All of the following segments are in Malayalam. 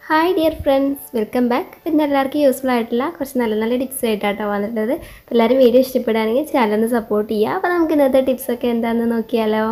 hi dear friends welcome back ഇന്ന് എല്ലാവർക്കും യൂസ്ഫുൾ ആയിട്ടുള്ള കുറച്ച് നല്ല നല്ല ടിപ്സ് ആയിട്ടാട്ടോ വന്നിട്ടുള്ളത് അപ്പോൾ എല്ലാവരും വീഡിയോ ഇഷ്ടപ്പെടുകയാണെങ്കിൽ ചാനൽ ഒന്ന് സപ്പോർട്ട് ചെയ്യുക അപ്പോൾ നമുക്ക് ഇന്നത്തെ ടിപ്സൊക്കെ എന്താണെന്ന് നോക്കിയാലോ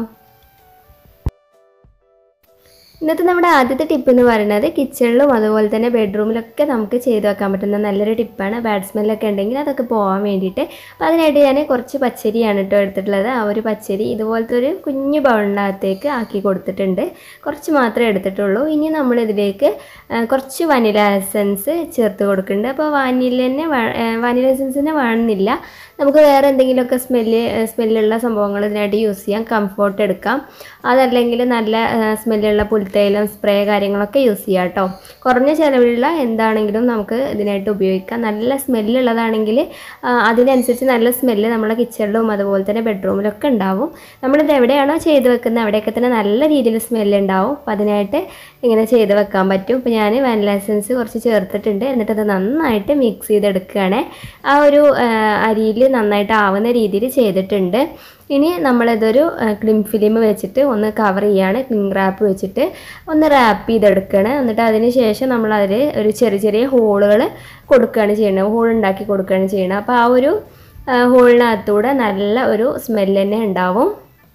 ഇന്നത്തെ നമ്മുടെ ആദ്യത്തെ ടിപ്പ് എന്ന് പറയുന്നത് കിച്ചണിലും അതുപോലെ തന്നെ ബെഡ്റൂമിലൊക്കെ നമുക്ക് ചെയ്തു വെക്കാൻ പറ്റുന്ന നല്ലൊരു ടിപ്പാണ് ബാഡ് സ്മെല്ലൊക്കെ ഉണ്ടെങ്കിൽ അതൊക്കെ പോകാൻ വേണ്ടിയിട്ട് അപ്പോൾ അതിനായിട്ട് ഞാൻ കുറച്ച് പച്ചരിയാണ് കേട്ടോ എടുത്തിട്ടുള്ളത് ആ ഒരു പച്ചരി ഇതുപോലത്തെ ഒരു കുഞ്ഞു ബൗളിനകത്തേക്ക് ആക്കി കൊടുത്തിട്ടുണ്ട് കുറച്ച് മാത്രമേ എടുത്തിട്ടുള്ളൂ ഇനി നമ്മളിതിലേക്ക് ആ, കുറച്ച് വനില എസൻസ് ചേർത്ത് കൊടുക്കുന്നുണ്ട് അപ്പോൾ വാനില തന്നെ വാനില എസൻസ് തന്നെ വേണമെന്നില്ല നമുക്ക് വേറെ എന്തെങ്കിലുമൊക്കെ സ്മെല്ല് സ്മെല്ലുള്ള സംഭവങ്ങൾ ഇതിനായിട്ട് യൂസ് ചെയ്യാം കംഫോർട്ട് എടുക്കാം അതല്ലെങ്കിൽ നല്ല സ്മെല്ലുള്ള പുൽത്തൈലം സ്പ്രേ കാര്യങ്ങളൊക്കെ യൂസ് ചെയ്യാം കേട്ടോ കുറഞ്ഞ ചിലവിലുള്ള എന്താണെങ്കിലും നമുക്ക് ഇതിനായിട്ട് ഉപയോഗിക്കാം നല്ല സ്മെല്ലുള്ളതാണെങ്കിൽ അതിനനുസരിച്ച് നല്ല സ്മെല്ല് നമ്മുടെ കിച്ചണിലും അതുപോലെ തന്നെ ബെഡ്റൂമിലൊക്കെ ഉണ്ടാവും നമ്മളിത് എവിടെയാണോ ചെയ്ത് വെക്കുന്നത് അവിടെയൊക്കെ തന്നെ നല്ല രീതിയിൽ സ്മെല്ല് ഉണ്ടാവും അപ്പോൾ അതിനായിട്ട് ഇങ്ങനെ ചെയ്ത് വെക്കാൻ പറ്റും ഇപ്പോൾ ഞാൻ വാനില എസൻസ് കുറച്ച് ചേർത്തിട്ടുണ്ട് എന്നിട്ട് അത് നന്നായിട്ട് മിക്സ് ചെയ്തെടുക്കുകയാണ് ആ ഒരു അരിയിൽ നന്നായിട്ട് ആവുന്ന രീതിയിൽ ചെയ്തിട്ടുണ്ട് ഇനി നമ്മളിതൊരു ക്ലിം ഫിലിം വെച്ചിട്ട് ഒന്ന് കവർ ചെയ്യാണ് ക്ലിം റാപ്പ് വെച്ചിട്ട് ഒന്ന് റാപ്പ് ചെയ്തെടുക്കുകയാണ് എന്നിട്ട് അതിന് ശേഷം നമ്മൾ അതിൽ ഒരു ചെറിയ ചെറിയ ഹോളുകൾ കൊടുക്കുകയാണ് ചെയ്യുന്നത് ഹോൾ ഉണ്ടാക്കി കൊടുക്കുകയാണ് ചെയ്യുന്നത് അപ്പോൾ ആ ഒരു ഹോളിനകത്തൂടെ നല്ല ഒരു സ്മെല്ല് തന്നെ ഉണ്ടാവും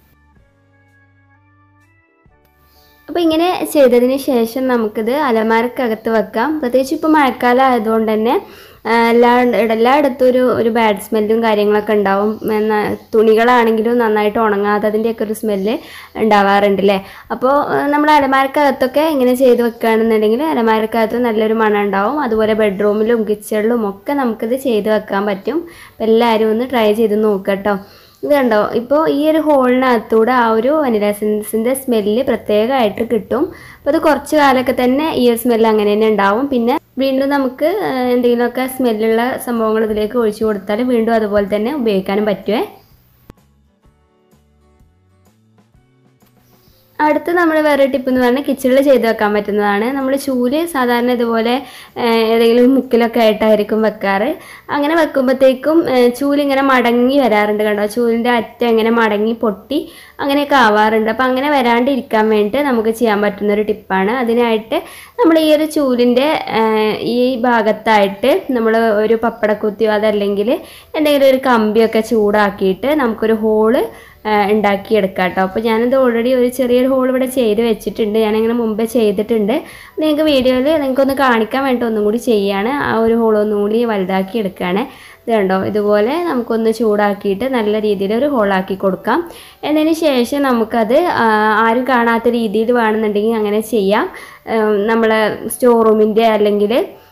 അപ്പോൾ ഇങ്ങനെ ചെയ്തതിന് ശേഷം നമുക്കിത് അലമാരക്കകത്ത് വെക്കാം പ്രത്യേകിച്ച് ഇപ്പോൾ മഴക്കാലം ആയതുകൊണ്ട് തന്നെ ആ, എല്ലാ എല്ലായിടത്തും ഒരു ഒരു ബാഡ് സ്മെല്ലും കാര്യങ്ങളൊക്കെ ഉണ്ടാവും എന്നാ തുണികളാണെങ്കിലും നന്നായിട്ട് ഉണങ്ങാത്തതിൻ്റെയൊക്കെ ഒരു സ്മെല്ല് ഉണ്ടാവാറുണ്ട് അല്ലേ അപ്പോൾ നമ്മൾ അലമാരക്കകത്തൊക്കെ ഇങ്ങനെ ചെയ്ത് വെക്കുകയാണെന്നുണ്ടെങ്കിൽ അലമാരക്കകത്ത് നല്ലൊരു മണം ഉണ്ടാവും അതുപോലെ ബെഡ്റൂമിലും കിച്ചണിലും ഒക്കെ നമുക്കിത് ചെയ്ത് വെക്കാൻ പറ്റും അപ്പോൾ എല്ലാവരും ഒന്ന് ട്രൈ ചെയ്ത് നോക്കാം കേട്ടോ ഇത് കണ്ടോ ഇപ്പോൾ ഈ ഒരു ഹോളിനകത്തൂടെ ആ ഒരു വനില എസൻസിൻ്റെ സ്മെല്ല് പ്രത്യേകമായിട്ട് കിട്ടും അപ്പോൾ അത് കുറച്ച് കാലമൊക്കെ തന്നെ ഈ ഒരു സ്മെല്ല് അങ്ങനെ തന്നെ ഉണ്ടാവും പിന്നെ വീണ്ടും നമുക്ക് ആ, എന്തെങ്കിലുമൊക്കെ സ്മെല്ലുള്ള സംഭവങ്ങൾ ഇതിലേക്ക് ഒഴിച്ചു കൊടുത്താൽ വീണ്ടും അതുപോലെ തന്നെ ഉപയോഗിക്കാനും പറ്റുമേ അടുത്ത് നമ്മൾ വേറെ ടിപ്പ് എന്ന് പറഞ്ഞാൽ കിച്ചണിൽ ചെയ്ത് വെക്കാൻ പറ്റുന്നതാണ് നമ്മൾ ചൂല് സാധാരണ ഇതുപോലെ ഏഹ്, ഏതെങ്കിലും മുക്കിലൊക്കെ ആയിട്ടായിരിക്കും വെക്കാറ് അങ്ങനെ വെക്കുമ്പോഴത്തേക്കും ഏഹ്, ചൂല് ഇങ്ങനെ മടങ്ങി വരാറുണ്ട് കണ്ടോ ചൂലിൻ്റെ അറ്റം ഇങ്ങനെ മടങ്ങി പൊട്ടി അങ്ങനെയൊക്കെ ആവാറുണ്ട് അപ്പോൾ അങ്ങനെ വരാണ്ടിരിക്കാൻ വേണ്ടിയിട്ട് നമുക്ക് ചെയ്യാൻ പറ്റുന്ന ഒരു ടിപ്പാണ് അതിനായിട്ട് നമ്മൾ ഈ ഒരു ചൂലിൻ്റെ ഏഹ്, ഈ ഭാഗത്തായിട്ട് നമ്മൾ ഒരു പപ്പടക്കുത്തിയോ അതല്ലെങ്കിൽ എന്തെങ്കിലും ഒരു കമ്പിയൊക്കെ ചൂടാക്കിയിട്ട് നമുക്കൊരു ഹോള് ഉണ്ടാക്കിയെടുക്കാം കേട്ടോ അപ്പോൾ ഞാനത് ഓൾറെഡി ഒരു ചെറിയൊരു ഹോൾ ഇവിടെ ചെയ്ത് വെച്ചിട്ടുണ്ട് ഞാനിങ്ങനെ മുമ്പേ ചെയ്തിട്ടുണ്ട് നിങ്ങൾക്ക് വീഡിയോയിൽ നിങ്ങൾക്കൊന്ന് കാണിക്കാൻ വേണ്ടി ഒന്നും കൂടി ചെയ്യാണ് ആ ഒരു ഹോൾ ഒന്നും കൂടി വലുതാക്കി എടുക്കുകയാണ് ഇത് കണ്ടോ ഇതുപോലെ നമുക്കൊന്ന് ചൂടാക്കിയിട്ട് നല്ല രീതിയിൽ ഒരു ഹോളാക്കി കൊടുക്കാം എന്നതിന് ശേഷം നമുക്കത് ആ, ആരും കാണാത്ത രീതിയിൽ വേണമെന്നുണ്ടെങ്കിൽ അങ്ങനെ ചെയ്യാം നമ്മൾ സ്റ്റോർ റൂമിൻ്റെ അല്ലെങ്കിൽ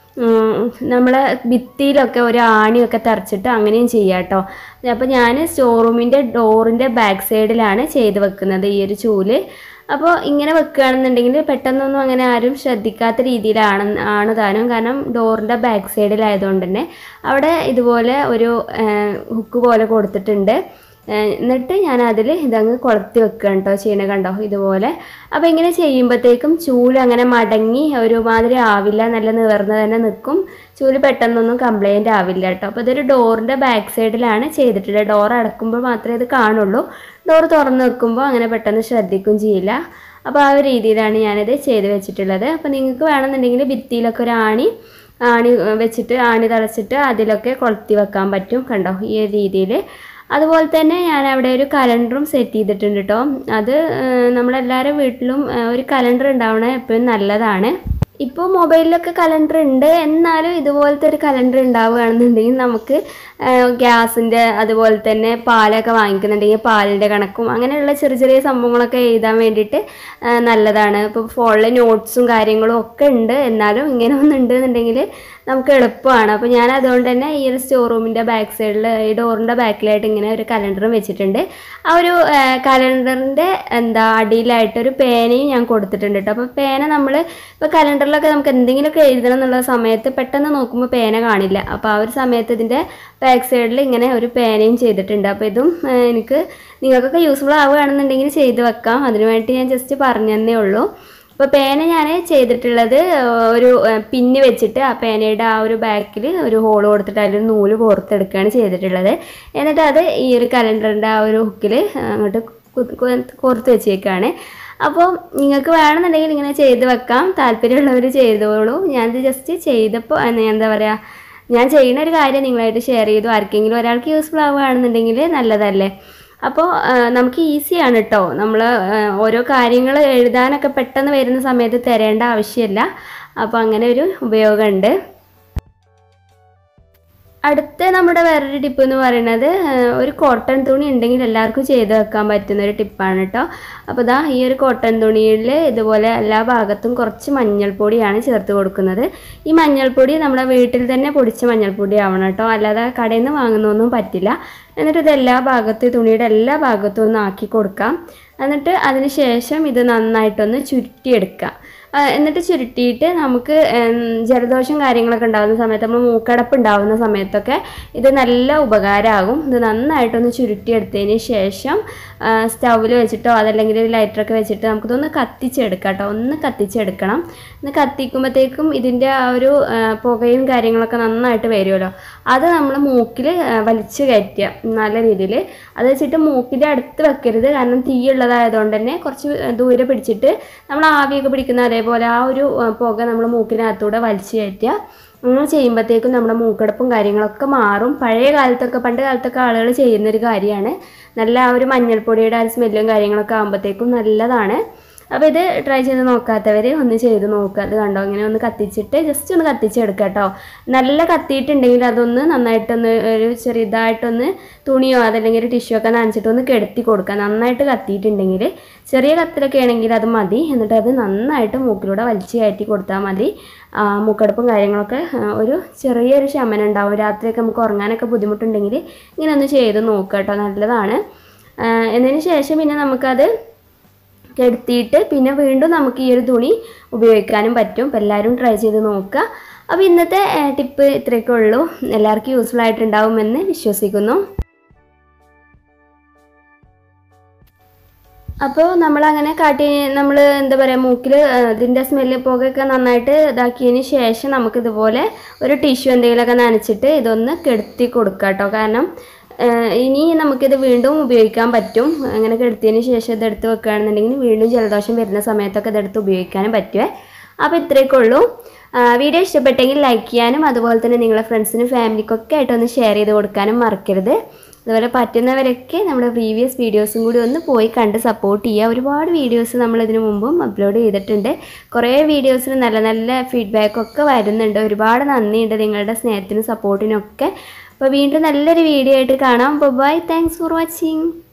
നമ്മൾ ഭിത്തിയിലൊക്കെ ഒരു ആണിയൊക്കെ തറച്ചിട്ട് അങ്ങനെയും ചെയ്യാം കേട്ടോ അപ്പോൾ ഞാൻ സ്റ്റോർ റൂമിൻ്റെ ഡോറിൻ്റെ ബാക്ക് സൈഡിലാണ് ചെയ്ത് വെക്കുന്നത് ഈ ഒരു ചൂല് അപ്പോൾ ഇങ്ങനെ വെക്കുകയാണെന്നുണ്ടെങ്കിൽ പെട്ടെന്നൊന്നും അങ്ങനെ ആരും ശ്രദ്ധിക്കാത്ത രീതിയിലാണ് ആണ് താനും കാരണം ഡോറിൻ്റെ ബാക്ക് സൈഡിലായതുകൊണ്ട് തന്നെ അവിടെ ഇതുപോലെ ഒരു ഹുക്ക് പോലെ കൊടുത്തിട്ടുണ്ട് ഏഹ് എന്നിട്ട് ഞാൻ അതിൽ ഇതങ്ങ് കൊളുത്തി വെക്കുകയാണ് കേട്ടോ ചെയ്യണ കണ്ടോ ഇതുപോലെ അപ്പോൾ ഇങ്ങനെ ചെയ്യുമ്പോഴത്തേക്കും ചൂല് അങ്ങനെ മടങ്ങി ഒരുമാതിരി ആവില്ല നല്ല നിവർന്ന് തന്നെ നിൽക്കും ചൂല് പെട്ടെന്നൊന്നും കംപ്ലൈൻറ്റ് ആവില്ല കേട്ടോ അപ്പോൾ ഇതൊരു ഡോറിൻ്റെ ബാക്ക് സൈഡിലാണ് ചെയ്തിട്ടുള്ളത് ഡോർ അടക്കുമ്പോൾ മാത്രമേ ഇത് കാണുള്ളൂ ഡോർ തുറന്ന് വെക്കുമ്പോൾ അങ്ങനെ പെട്ടെന്ന് ശ്രദ്ധിക്കും ചെയ്യില്ല അപ്പോൾ ആ ഒരു രീതിയിലാണ് ഞാനിത് ചെയ്ത് വെച്ചിട്ടുള്ളത് അപ്പോൾ നിങ്ങൾക്ക് വേണമെന്നുണ്ടെങ്കിൽ ഭിത്തിയിലൊക്കെ ഒരു ആണി ആണി വെച്ചിട്ട് ആണി തളച്ചിട്ട് അതിലൊക്കെ കൊളുത്തി വെക്കാൻ പറ്റും കണ്ടോ ഈ ഒരു രീതിയിൽ അതുപോലെ തന്നെ ഞാൻ അവിടെ ഒരു കലണ്ടറും സെറ്റ് ചെയ്തിട്ടുണ്ട് കേട്ടോ അത് ഏഹ്, നമ്മളെല്ലാവരും വീട്ടിലും ഏഹ്, ഒരു കലണ്ടർ ഉണ്ടാവണത് എപ്പോഴും നല്ലതാണ് ഇപ്പോൾ മൊബൈലിലൊക്കെ കലണ്ടർ ഉണ്ട് എന്നാലും ഇതുപോലത്തെ ഒരു കലണ്ടർ ഉണ്ടാവുകയാണെന്നുണ്ടെങ്കിൽ നമുക്ക് ഗ്യാസിൻ്റെ അതുപോലെ തന്നെ പാലൊക്കെ വാങ്ങിക്കുന്നുണ്ടെങ്കിൽ പാലിൻ്റെ കണക്കും അങ്ങനെയുള്ള ചെറിയ ചെറിയ സംഭവങ്ങളൊക്കെ എഴുതാൻ വേണ്ടിയിട്ട് ആ, നല്ലതാണ് ഇപ്പോൾ ഫോണിൽ നോട്ട്സും കാര്യങ്ങളും ഒക്കെ ഉണ്ട് എന്നാലും ഇങ്ങനെ ഒന്നുണ്ട് എന്നുണ്ടെങ്കിൽ നമുക്ക് എളുപ്പമാണ് അപ്പോൾ ഞാൻ അതുകൊണ്ട് തന്നെ ഈ ഒരു സ്റ്റോർ റൂമിൻ്റെ ബാക്ക് സൈഡിൽ ഈ ഡോറിൻ്റെ ബാക്കിലായിട്ട് ഇങ്ങനെ ഒരു കലണ്ടറും വെച്ചിട്ടുണ്ട് ആ ഒരു കലണ്ടറിൻ്റെ എന്താ അടിയിലായിട്ട് ഒരു പേനയും ഞാൻ കൊടുത്തിട്ടുണ്ട് കേട്ടോ അപ്പോൾ പേന നമ്മൾ ഇപ്പോൾ കലണ്ടറിലൊക്കെ നമുക്ക് എന്തെങ്കിലുമൊക്കെ എഴുതണം എന്നുള്ള സമയത്ത് പെട്ടെന്ന് നോക്കുമ്പോൾ പേന കാണില്ല അപ്പോൾ ആ ഒരു സമയത്ത് ഇതിൻ്റെ ബാക്ക് സൈഡിൽ ഇങ്ങനെ ഒരു പേനയും ചെയ്തിട്ടുണ്ട് അപ്പോൾ ഇതും ആ, എനിക്ക് നിങ്ങൾക്കൊക്കെ യൂസ്ഫുൾ ആവുകയാണെന്നുണ്ടെങ്കിൽ ചെയ്ത് വെക്കാം അതിനു വേണ്ടി ഞാൻ ജസ്റ്റ് പറഞ്ഞതന്നേ ഉള്ളൂ അപ്പോൾ പേന ഞാൻ ചെയ്തിട്ടുള്ളത് ഒരു പിന്ന് വെച്ചിട്ട് ആ പേനയുടെ ആ ഒരു ബാക്കിൽ ഒരു ഹോൾ കൊടുത്തിട്ട് അതിലൊരു നൂല് കോർത്തെടുക്കുകയാണ് ചെയ്തിട്ടുള്ളത് എന്നിട്ട് അത് ഈ ഒരു കലണ്ടറിൻ്റെ ആ ഒരു ഹുക്കിൽ അങ്ങോട്ട് കു- കു- കോർത്ത് വെച്ചേക്കാണ് അപ്പോൾ നിങ്ങൾക്ക് വേണമെന്നുണ്ടെങ്കിൽ ഇങ്ങനെ ചെയ്ത് വെക്കാം താല്പര്യമുള്ളവർ ചെയ്തോളൂ ഞാനിത് ജസ്റ്റ് ചെയ്തപ്പോൾ എന്താ- എന്താ പറയുക ഞാൻ ചെയ്യുന്ന ഒരു കാര്യം നിങ്ങളായിട്ട് ഷെയർ ചെയ്തു ആർക്കെങ്കിലും ഒരാൾക്ക് യൂസ്ഫുൾ ആവുകയാണെന്നുണ്ടെങ്കിൽ നല്ലതല്ലേ അപ്പോൾ നമുക്ക് ഈസിയാണ് കേട്ടോ നമ്മൾ ഓരോ കാര്യങ്ങൾ എഴുതാനൊക്കെ പെട്ടെന്ന് വരുന്ന സമയത്ത് തരേണ്ട ആവശ്യമില്ല അപ്പോൾ അങ്ങനെ ഒരു ഉപയോഗമുണ്ട് അടുത്ത നമ്മുടെ വേറൊരു ടിപ്പ് എന്ന് പറയുന്നത് ആ, ഒരു കോട്ടൺ തുണി ഉണ്ടെങ്കിൽ എല്ലാവർക്കും ചെയ്ത് വെക്കാൻ പറ്റുന്ന ഒരു ടിപ്പാണ് കേട്ടോ അപ്പോൾ ദാ ഈ ഒരു കോട്ടൺ തുണിയിൽ ഇതുപോലെ എല്ലാ ഭാഗത്തും കുറച്ച് മഞ്ഞൾപ്പൊടിയാണ് ചേർത്ത് കൊടുക്കുന്നത് ഈ മഞ്ഞൾപ്പൊടി നമ്മുടെ വീട്ടിൽ തന്നെ പൊടിച്ച മഞ്ഞൾപ്പൊടി ആവണം കേട്ടോ അല്ലാതെ കടയിൽ നിന്ന് വാങ്ങുന്നൊന്നും പറ്റില്ല എന്നിട്ട് ഇത് എല്ലാ ഭാഗത്തും ഈ തുണിയുടെ എല്ലാ ഭാഗത്തും ഒന്ന് ആക്കി കൊടുക്കാം എന്നിട്ട് അതിന് ശേഷം ഇത് നന്നായിട്ടൊന്ന് ചുരുട്ടിയെടുക്കാം ആ, എന്നിട്ട് ചുരുട്ടിയിട്ട് നമുക്ക് ഉം, ജലദോഷം കാര്യങ്ങളൊക്കെ ഉണ്ടാകുന്ന സമയത്ത് നമ്മൾ മൂക്കടപ്പ് ഉണ്ടാകുന്ന സമയത്തൊക്കെ ഇത് നല്ല ഉപകാരമാകും ഇത് നന്നായിട്ടൊന്ന് ചുരുട്ടിയെടുത്തതിന് ശേഷം സ്റ്റൗവിൽ വെച്ചിട്ടോ അതല്ലെങ്കിൽ ഒരു ലൈറ്ററൊക്കെ വെച്ചിട്ട് നമുക്കിതൊന്ന് കത്തിച്ചെടുക്കാം കേട്ടോ ഒന്ന് കത്തിച്ചെടുക്കണം ഒന്ന് കത്തിക്കുമ്പോഴത്തേക്കും ഇതിൻ്റെ ആ ഒരു ആ, പുകയും കാര്യങ്ങളൊക്കെ നന്നായിട്ട് വരുമല്ലോ അത് നമ്മൾ മൂക്കിൽ വലിച്ചു കയറ്റുക നല്ല രീതിയിൽ അത് വെച്ചിട്ട് മൂക്കിൻ്റെ അടുത്ത് വെക്കരുത് കാരണം തീയുള്ളതായതുകൊണ്ട് തന്നെ കുറച്ച് ദൂരെ പിടിച്ചിട്ട് നമ്മൾ ആവിയൊക്കെ പിടിക്കുന്ന അതേപോലെ ആ ഒരു ആ, പുക നമ്മൾ മൂക്കിനകത്തൂടെ വലിച്ചു കയറ്റുക അങ്ങനെ ചെയ്യുമ്പോഴത്തേക്കും നമ്മുടെ മൂക്കടപ്പും കാര്യങ്ങളൊക്കെ മാറും പഴയ കാലത്തൊക്കെ പണ്ട് കാലത്തൊക്കെ ആളുകൾ ചെയ്യുന്നൊരു കാര്യമാണ് നല്ല ആ ഒരു മഞ്ഞൾപ്പൊടിയുടെ ആ ഒരു സ്മെല്ലും കാര്യങ്ങളൊക്കെ ആകുമ്പോഴത്തേക്കും നല്ലതാണ് അപ്പോൾ ഇത് ട്രൈ ചെയ്ത് നോക്കാത്തവർ ഒന്ന് ചെയ്ത് നോക്കുക അത് കണ്ടോ ഇങ്ങനെ ഒന്ന് കത്തിച്ചിട്ട് ജസ്റ്റ് ഒന്ന് കത്തിച്ചെടുക്കുക കേട്ടോ നല്ല കത്തിയിട്ടുണ്ടെങ്കിൽ അതൊന്ന് നന്നായിട്ടൊന്ന് ഒരു ചെറിയതായിട്ടൊന്ന് തുണിയോ അതല്ലെങ്കിൽ ഒരു ടിഷ്യൂ ഒക്കെ നനച്ചിട്ട് ഒന്ന് കെടുത്തി കൊടുക്കുക നന്നായിട്ട് കത്തിയിട്ടുണ്ടെങ്കിൽ ചെറിയ കത്തിലൊക്കെ ആണെങ്കിൽ അത് മതി എന്നിട്ട് അത് നന്നായിട്ട് മൂക്കിലൂടെ വലിച്ചു കയറ്റി കൊടുത്താൽ മതി ആ, മൂക്കടപ്പും കാര്യങ്ങളൊക്കെ ആ, ഒരു ചെറിയൊരു ശമനം ഉണ്ടാവും രാത്രിയൊക്കെ നമുക്ക് ഉറങ്ങാനൊക്കെ ബുദ്ധിമുട്ടുണ്ടെങ്കിൽ ഇങ്ങനെ ഒന്ന് ചെയ്ത് നോക്കുക കേട്ടോ നല്ലതാണ് ആ, എന്നതിന് ശേഷം പിന്നെ നമുക്കത് കെടുത്തിയിട്ട് പിന്നെ വീണ്ടും നമുക്ക് ഈ ഒരു തുണി ഉപയോഗിക്കാനും പറ്റും അപ്പോൾ എല്ലാവരും ട്രൈ ചെയ്ത് നോക്കുക അപ്പോൾ ഇന്നത്തെ ടിപ്പ് ഇത്രയൊക്കെ ഉള്ളൂ എല്ലാവർക്കും യൂസ്ഫുൾ ആയിട്ടുണ്ടാവുമെന്ന് വിശ്വസിക്കുന്നു അപ്പോൾ നമ്മളങ്ങനെ കാട്ടി നമ്മൾ എന്താ പറയുക മൂക്കിൽ ഇതിൻ്റെ സ്മെല്ല് പുകയൊക്കെ നന്നായിട്ട് ഇതാക്കിയതിന് ശേഷം നമുക്കിതുപോലെ ഒരു ടിഷ്യൂ എന്തെങ്കിലുമൊക്കെ നനച്ചിട്ട് ഇതൊന്ന് കെടുത്തി കൊടുക്കുക കേട്ടോ കാരണം ആ, ഇനി നമുക്കിത് വീണ്ടും ഉപയോഗിക്കാൻ പറ്റും അങ്ങനെ കെടുത്തിയതിന് ശേഷം ഇതെടുത്ത് വെക്കുകയാണെന്നുണ്ടെങ്കിൽ വീണ്ടും ജലദോഷം വരുന്ന സമയത്തൊക്കെ ഇതെടുത്ത് ഉപയോഗിക്കാനും പറ്റുമേ അപ്പോൾ ഇത്രയൊക്കെ ഉള്ളൂ ആ, വീഡിയോ ഇഷ്ടപ്പെട്ടെങ്കിൽ ലൈക്ക് ചെയ്യാനും അതുപോലെ തന്നെ നിങ്ങളെ ഫ്രണ്ട്സിനും ഫാമിലിക്കൊക്കെ ആയിട്ടൊന്ന് ഷെയർ ചെയ്ത് കൊടുക്കാനും മറക്കരുത് അതുപോലെ പറ്റുന്നവരൊക്കെ നമ്മുടെ പ്രീവിയസ് വീഡിയോസും കൂടി ഒന്ന് പോയി കണ്ട് സപ്പോർട്ട് ചെയ്യുക ഒരുപാട് വീഡിയോസ് നമ്മൾ ഇതിനു മുമ്പും അപ്ലോഡ് ചെയ്തിട്ടുണ്ട് കുറേ വീഡിയോസിന് നല്ല നല്ല ഫീഡ്ബാക്കൊക്കെ വരുന്നുണ്ട് ഒരുപാട് നന്ദിയുണ്ട് നിങ്ങളുടെ സ്നേഹത്തിനും സപ്പോർട്ടിനും ഒക്കെ അപ്പോൾ വീണ്ടും നല്ലൊരു വീഡിയോ ആയിട്ട് കാണാം ബൈ താങ്ക്സ് ഫോർ വാച്ചിങ്